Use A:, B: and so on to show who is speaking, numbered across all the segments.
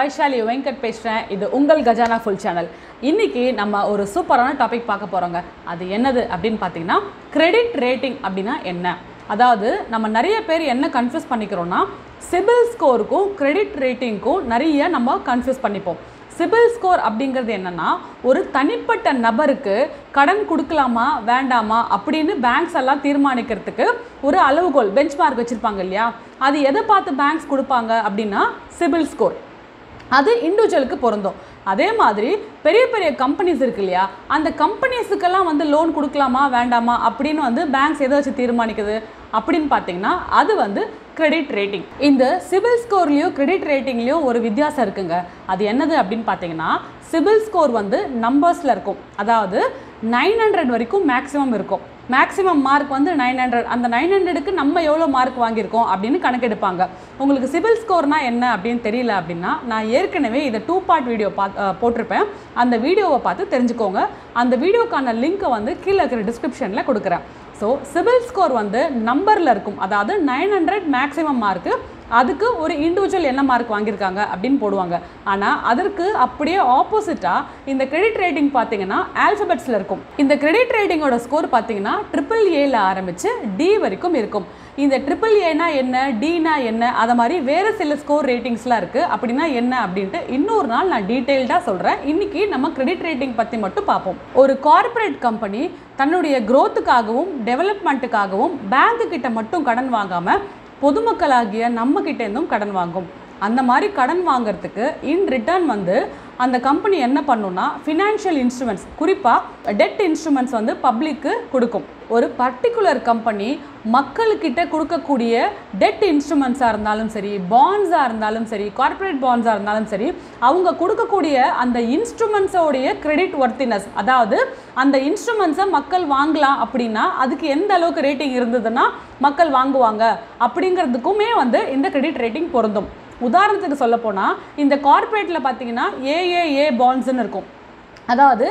A: வைஷாலி வெங்கட் பேசுகிறேன் இது உங்கள் கஜானா ஃபுல் சேனல் இன்னைக்கு நம்ம ஒரு சூப்பரான டாபிக் பார்க்க போகிறோங்க அது என்னது அப்படின்னு பார்த்தீங்கன்னா கிரெடிட் ரேட்டிங் அப்படின்னா என்ன அதாவது நம்ம நிறைய பேர் என்ன கன்ஃபியூஸ் பண்ணிக்கிறோம்னா சிபில் ஸ்கோருக்கும் கிரெடிட் ரேட்டிங்க்கும் நிறைய நம்ம கன்ஃபியூஸ் பண்ணிப்போம் சிபில் ஸ்கோர் அப்படிங்கிறது என்னன்னா ஒரு தனிப்பட்ட நபருக்கு கடன் கொடுக்கலாமா வேண்டாமா அப்படின்னு பேங்க்ஸ் எல்லாம் தீர்மானிக்கிறதுக்கு ஒரு அளவுகோல் பெஞ்ச்மார்க் வச்சுருப்பாங்க இல்லையா அது எதை பார்த்து பேங்க்ஸ் கொடுப்பாங்க அப்படின்னா சிபில் ஸ்கோர் அது இண்டிவிஜுவலுக்கு பொருந்தும் அதே மாதிரி பெரிய பெரிய கம்பெனிஸ் இருக்கு இல்லையா அந்த கம்பெனிஸுக்கெல்லாம் வந்து லோன் கொடுக்கலாமா வேண்டாமா அப்படின்னு வந்து பேங்க்ஸ் எதை வச்சு தீர்மானிக்குது அப்படின்னு பார்த்தீங்கன்னா அது வந்து கிரெடிட் ரேட்டிங் இந்த சிபில் ஸ்கோர்லேயும் கிரெடிட் ரேட்டிங்லேயும் ஒரு வித்தியாசம் இருக்குங்க அது என்னது அப்படின்னு பார்த்தீங்கன்னா சிபில் ஸ்கோர் வந்து நம்பர்ஸில் இருக்கும் அதாவது நைன் ஹண்ட்ரட் வரைக்கும் மேக்ஸிமம் இருக்கும் மேக்ஸிமம் மார்க் வந்து நைன் ஹண்ட்ரட் அந்த நைன் ஹண்ட்ரடுக்கு நம்ம எவ்வளோ மார்க் வாங்கியிருக்கோம் அப்படின்னு கணக்கெடுப்பாங்க உங்களுக்கு சிபில் ஸ்கோர்னா என்ன அப்படின்னு தெரியல அப்படின்னா நான் ஏற்கனவே இதை டூ பார்ட் வீடியோ பார்த்து போட்டிருப்பேன் அந்த வீடியோவை பார்த்து தெரிஞ்சுக்கோங்க அந்த வீடியோக்கான லிங்க்கை வந்து கீழே இருக்கிற டிஸ்கிரிப்ஷனில் கொடுக்குறேன் ஸோ சிபில் ஸ்கோர் வந்து நம்பரில் இருக்கும் அதாவது நைன் ஹண்ட்ரட் மேக்ஸிமம் மார்க்கு அதுக்கு ஒரு இண்டிவிஜுவல் என்ன மார்க் வாங்கியிருக்காங்க அப்படின்னு போடுவாங்க ஆனால் அதற்கு அப்படியே ஆப்போசிட்டாக இந்த கிரெடிட் ரேட்டிங் பார்த்தீங்கன்னா ஆல்ஃபபெட்ஸில் இருக்கும் இந்த கிரெடிட் ரேட்டிங்கோட ஸ்கோர் பார்த்தீங்கன்னா ட்ரிபிள் ஏல ஆரம்பித்து டி வரைக்கும் இருக்கும் இந்த ட்ரிபிள் ஏனா என்ன டினா என்ன அதை மாதிரி வேறு சில ஸ்கோர் ரேட்டிங்ஸ்லாம் இருக்குது அப்படின்னா என்ன அப்படின்ட்டு இன்னொரு நாள் நான் டீட்டெயில்டாக சொல்கிறேன் இன்றைக்கி நம்ம கிரெடிட் ரேட்டிங் பற்றி மட்டும் பார்ப்போம் ஒரு கார்ப்பரேட் கம்பெனி தன்னுடைய க்ரோத்துக்காகவும் டெவலப்மெண்ட்டுக்காகவும் பேங்க்கு கிட்ட மட்டும் கடன் வாங்காமல் பொதுமக்களாகிய நம்ம கிட்டேருந்தும் கடன் வாங்கும் அந்த மாதிரி கடன் வாங்குறதுக்கு இன் ரிட்டர்ன் வந்து அந்த கம்பெனி என்ன பண்ணுன்னா ஃபினான்ஷியல் இன்ஸ்ட்ருமெண்ட்ஸ் குறிப்பாக டெட் இன்ஸ்ட்ருமெண்ட்ஸ் வந்து பப்ளிக்கு கொடுக்கும் ஒரு பர்டிகுலர் கம்பெனி மக்கள்கிட்ட கொடுக்கக்கூடிய டெட் இன்ஸ்ட்ருமெண்ட்ஸாக இருந்தாலும் சரி பாண்ட்ஸாக இருந்தாலும் சரி கார்ப்பரேட் பாண்ட்ஸாக இருந்தாலும் சரி அவங்க கொடுக்கக்கூடிய அந்த இன்ஸ்ட்ருமெண்ட்ஸோடைய கிரெடிட் ஒர்த்தினஸ் அதாவது அந்த இன்ஸ்ட்ருமெண்ட்ஸை மக்கள் வாங்கலாம் அப்படின்னா அதுக்கு எந்த அளவுக்கு ரேட்டிங் இருந்ததுன்னா மக்கள் வாங்குவாங்க அப்படிங்கிறதுக்குமே வந்து இந்த கிரெடிட் ரேட்டிங் பொருந்தும் உதாரணத்துக்கு சொல்ல போனால் இந்த கார்ப்பரேட்டில் பார்த்தீங்கன்னா ஏஏஏ பாண்ட்ஸ்னு இருக்கும் அதாவது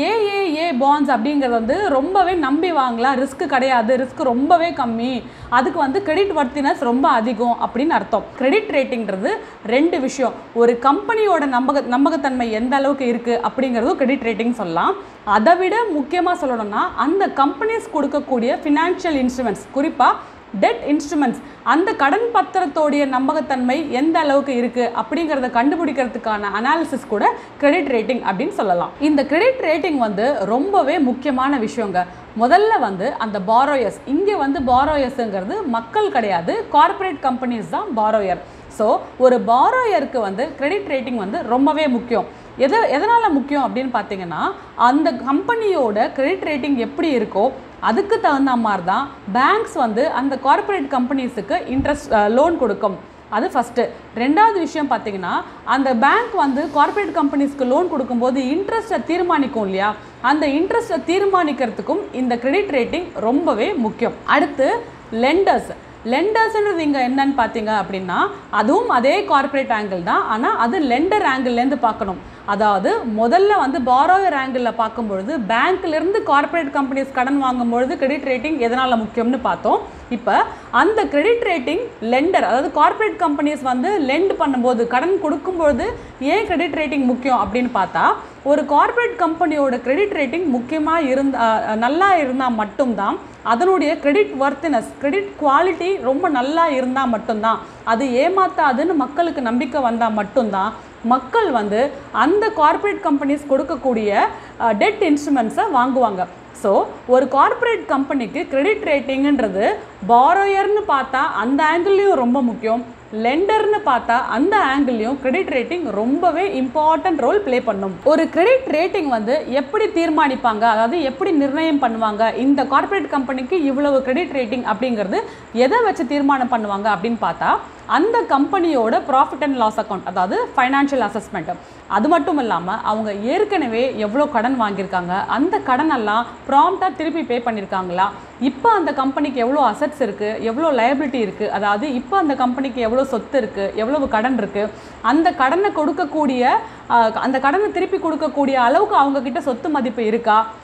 A: ஏஏஏ பாண்ட்ஸ் அப்படிங்கிறது வந்து ரொம்பவே நம்பி வாங்கலாம் ரிஸ்க் கிடையாது ரிஸ்க் ரொம்பவே கம்மி அதுக்கு வந்து கிரெடிட் வர்த்தினஸ் ரொம்ப அதிகம் அப்படின்னு அர்த்தம் கிரெடிட் ரேட்டிங்கிறது ரெண்டு விஷயம் ஒரு கம்பெனியோட நம்பக நம்பகத்தன்மை எந்த அளவுக்கு இருக்குது அப்படிங்கிறதும் கிரெடிட் ரேட்டிங் சொல்லலாம் அதை விட முக்கியமாக சொல்லணும்னா அந்த கம்பெனிஸ் கொடுக்கக்கூடிய ஃபினான்ஷியல் இன்ஸ்ட்ருமெண்ட்ஸ் குறிப்பாக டெட் இன்ஸ்ட்ருமெண்ட்ஸ் அந்த கடன் பத்திரத்தோடைய நம்பகத்தன்மை எந்த அளவுக்கு இருக்குது அப்படிங்கிறத கண்டுபிடிக்கிறதுக்கான அனாலிசிஸ் கூட கிரெடிட் ரேட்டிங் அப்படின்னு சொல்லலாம் இந்த கிரெடிட் ரேட்டிங் வந்து ரொம்பவே முக்கியமான விஷயங்க முதல்ல வந்து அந்த பாரோயர்ஸ் இங்கே வந்து பாரோயர்ஸுங்கிறது மக்கள் கிடையாது கார்ப்பரேட் கம்பெனிஸ் தான் பாரோயர் ஸோ ஒரு பாரோயருக்கு வந்து கிரெடிட் ரேட்டிங் வந்து ரொம்பவே முக்கியம் எது எதனால் முக்கியம் அப்படின்னு பார்த்தீங்கன்னா அந்த கம்பெனியோட கிரெடிட் ரேட்டிங் எப்படி இருக்கோ அதுக்கு தகுந்த மாதிரி தான் பேங்க்ஸ் வந்து அந்த கார்ப்பரேட் கம்பெனிஸுக்கு இன்ட்ரெஸ்ட் லோன் கொடுக்கும் அது ஃபஸ்ட்டு ரெண்டாவது விஷயம் பார்த்தீங்கன்னா அந்த பேங்க் வந்து கார்ப்பரேட் கம்பெனிஸ்க்கு லோன் கொடுக்கும்போது இன்ட்ரெஸ்ட்டை தீர்மானிக்கும் இல்லையா அந்த இன்ட்ரெஸ்ட்டை தீர்மானிக்கிறதுக்கும் இந்த கிரெடிட் ரேட்டிங் ரொம்பவே முக்கியம் அடுத்து லெண்டர்ஸ் லெண்டர்ஸ்ன்றது இங்கே என்னன்னு பார்த்தீங்க அப்படின்னா அதுவும் அதே கார்ப்பரேட் ஆங்கிள் தான் ஆனால் அது லெண்டர் ஆங்கிள்லேருந்து பார்க்கணும் அதாவது முதல்ல வந்து பாரோயர் ஆங்கிளில் பார்க்கும்பொழுது பேங்க்லேருந்து கார்ப்பரேட் கம்பெனிஸ் கடன் வாங்கும்பொழுது கிரெடிட் ரேட்டிங் எதனால் முக்கியம்னு பார்த்தோம் இப்போ அந்த கிரெடிட் ரேட்டிங் லெண்டர் அதாவது கார்ப்பரேட் கம்பெனிஸ் வந்து லெண்ட் பண்ணும்போது கடன் கொடுக்கும்பொழுது ஏன் கிரெடிட் ரேட்டிங் முக்கியம் அப்படின்னு பார்த்தா ஒரு கார்ப்பரேட் கம்பெனியோட கிரெடிட் ரேட்டிங் முக்கியமாக இருந்தா நல்லா இருந்தால் மட்டும்தான் அதனுடைய கிரெடிட் ஒர்த்தினஸ் கிரெடிட் குவாலிட்டி ரொம்ப நல்லா இருந்தால் மட்டும்தான் அது ஏமாத்தாதுன்னு மக்களுக்கு நம்பிக்கை வந்தால் மட்டும்தான் மக்கள் வந்து அந்த கார்ப்பரேட் கம்பெனிஸ் கொடுக்கக்கூடிய டெட் இன்ஸ்ட்ருமெண்ட்ஸை வாங்குவாங்க ஸோ ஒரு கார்ப்பரேட் கம்பெனிக்கு கிரெடிட் ரேட்டிங்ன்றது பாரோயர்னு பார்த்தா அந்த ஆங்கிள்லேயும் ரொம்ப முக்கியம் லெண்டர்னு பார்த்தா அந்த ஆங்கிள்லையும் கிரெடிட் ரேட்டிங் ரொம்பவே இம்பார்ட்டன்ட் ரோல் ப்ளே பண்ணும் ஒரு கிரெடிட் ரேட்டிங் வந்து எப்படி தீர்மானிப்பாங்க அதாவது எப்படி நிர்ணயம் பண்ணுவாங்க இந்த கார்ப்பரேட் கம்பெனிக்கு இவ்வளவு கிரெடிட் ரேட்டிங் அப்படிங்கிறது எதை வச்சு தீர்மானம் பண்ணுவாங்க அப்படின்னு பார்த்தா அந்த கம்பெனியோட ப்ராஃபிட் அண்ட் லாஸ் அக்கௌண்ட் அதாவது ஃபைனான்ஷியல் அசஸ்மெண்ட் அது மட்டும் இல்லாமல் அவங்க ஏற்கனவே எவ்வளோ கடன் வாங்கியிருக்காங்க அந்த கடனெல்லாம் ப்ராம்ப்டாக திருப்பி பே பண்ணியிருக்காங்களா இப்போ அந்த கம்பெனிக்கு எவ்வளோ அசட்ஸ் இருக்குது எவ்வளோ லயபிலிட்டி இருக்குது அதாவது இப்போ அந்த கம்பெனிக்கு எவ்வளோ சொத்து இருக்குது எவ்வளவு கடன் இருக்குது அந்த கடனை கொடுக்கக்கூடிய ஆஹ், அந்த கடனை திருப்பி கொடுக்கக்கூடிய அளவுக்கு அவங்க கிட்ட சொத்து மதிப்பு இருக்கா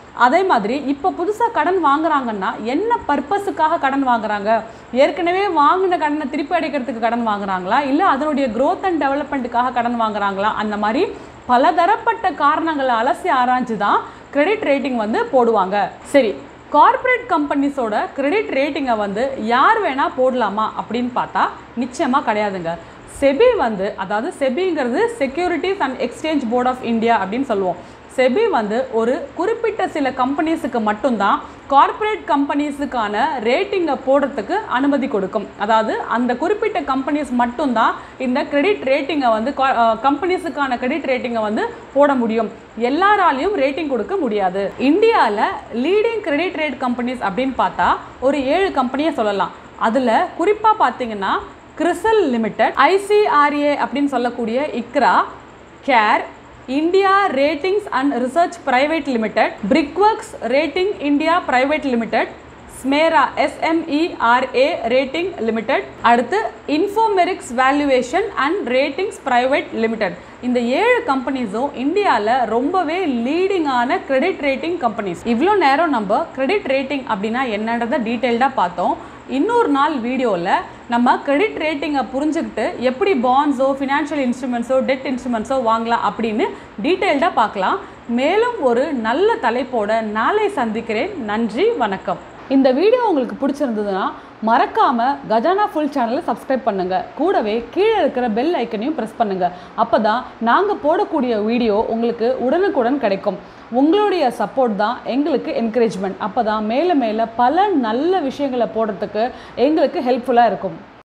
A: அதே மாதிரி இப்போ புதுசாக கடன் வாங்குறாங்கன்னா என்ன பர்பஸுக்காக கடன் வாங்குறாங்க ஏற்கனவே வாங்கின கடனை திருப்பி அடைக்கிறதுக்கு கடன் வாங்குறாங்களா இல்லை அதனுடைய growth அண்ட் டெவலப்மெண்ட்டுக்காக கடன் வாங்குறாங்களா அந்த மாதிரி பலதரப்பட்ட காரணங்களை அலசி ஆராய்ஞ்சு தான் கிரெடிட் ரேட்டிங் வந்து போடுவாங்க சரி கார்ப்பரேட் கம்பெனிஸோட கிரெடிட் ரேட்டிங்கை வந்து யார் வேணால் போடலாமா அப்படின்னு பார்த்தா நிச்சயமாக கிடையாதுங்க செபி வந்து அதாவது செபிங்கிறது securities and exchange board of India அப்படின்னு சொல்லுவோம் செபி வந்து ஒரு குறிப்பிட்ட சில கம்பெனிஸுக்கு மட்டும்தான் கார்ப்பரேட் கம்பெனிஸுக்கான ரேட்டிங்கை போடுறதுக்கு அனுமதி கொடுக்கும் அதாவது அந்த குறிப்பிட்ட கம்பெனிஸ் மட்டும்தான் இந்த கிரெடிட் ரேட்டிங்கை வந்து கம்பெனிஸுக்கான கிரெடிட் ரேட்டிங்கை வந்து போட முடியும் எல்லாராலையும் ரேட்டிங் கொடுக்க முடியாது இந்தியாவில் லீடிங் கிரெடிட் ரேட் கம்பெனிஸ் அப்படின்னு பார்த்தா ஒரு ஏழு கம்பெனியை சொல்லலாம் அதில் குறிப்பாக பார்த்தீங்கன்னா கிறிசல் லிமிடெட் ஐசிஆர்ஏ அப்படின்னு சொல்லக்கூடிய ICRA CARE India ratings and research private limited Brickworks rating India private limited SMERA SMERA rating limited அடுத்து Infomerics valuation and ratings private limited இந்த ஏழு கம்பெனிஸும் இந்தியாவில் ரொம்பவே லீடிங்கான கிரெடிட் ரேட்டிங் கம்பெனிஸ் இவ்வளோ நேரம் நம்ம கிரெடிட் ரேட்டிங் அப்படின்னா என்னன்றதை டீட்டெயில்டாக பார்த்தோம் இன்னொரு நாள் வீடியோவில் நம்ம கிரெடிட் ரேட்டிங்கை புரிஞ்சுக்கிட்டு எப்படி பாண்ட்ஸோ ஃபினான்ஷியல் இன்ஸ்ட்ருமெண்ட்ஸோ டெட் இன்ஸ்ட்ருமெண்ட்ஸோ வாங்கலாம் அப்படின்னு டீட்டெயில்டாக பார்க்கலாம் மேலும் ஒரு நல்ல தலைப்போட நாளை சந்திக்கிறேன் நன்றி வணக்கம் இந்த வீடியோ உங்களுக்கு பிடிச்சிருந்ததுன்னா மறக்காமல் கஜானா ஃபுல் சேனலை சப்ஸ்கிரைப் பண்ணுங்கள் கூடவே கீழே இருக்கிற பெல் ஐக்கனையும் ப்ரெஸ் பண்ணுங்கள் அப்போ தான் நாங்கள் போடக்கூடிய வீடியோ உங்களுக்கு உடனுக்குடன் கிடைக்கும் உங்களுடைய சப்போர்ட் தான் எங்களுக்கு என்கரேஜ்மெண்ட் அப்போ தான் மேலே மேலே பல நல்ல விஷயங்களை போடுறதுக்கு எங்களுக்கு ஹெல்ப்ஃபுல்லாக இருக்கும்